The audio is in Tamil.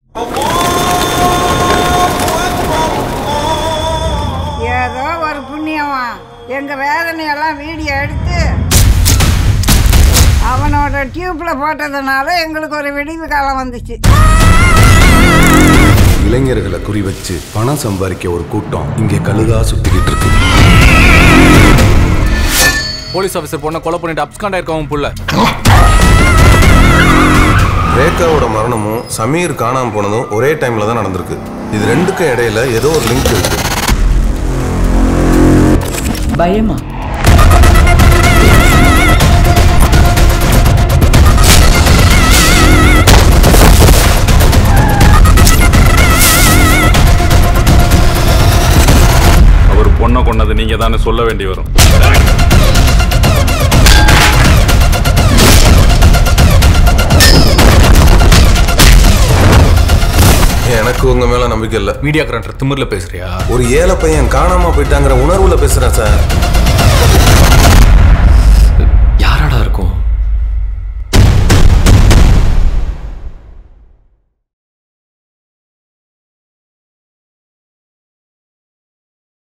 ஏதோ ஒரு புண்ணியமா எங்க வேதனையெல்லாம் வீடியோ எடுத்து அவனோட டியூப்ல போட்டதுனால எங்களுக்கு ஒரு விடிவு காலம் வந்துச்சு இளைஞர்களை குறி வச்சு பணம் சம்பாதிக்க ஒரு கூட்டம் இங்கே கழுகா சுத்திக்கிட்டு இருக்கு போலீஸ் ஆஃபீஸர் பொண்ணை கொலை பண்ணிட்டு அப்ஸ்காண்ட் ஆயிருக்கவன் புள்ள ரேகாவோட மரணமும் சமீர் காணாம போனதும் ஒரே டைம்ல தான் நடந்திருக்கு இது ரெண்டுக்கும் இடையில ஏதோ ஒரு லிங்க் இருக்கு பயமா அவர் பொண்ணை கொன்னது நீங்க தானே சொல்ல வேண்டி வரும் எனக்கு உங்க மேல நம்பிக்கை இல்ல மீடியா கரண்ட் திமிர்ல பேசுறியா ஒரு ஏழை பையன் காணாம போயிட்டாங்கிற உணர்வுல பேசுறேன் சார்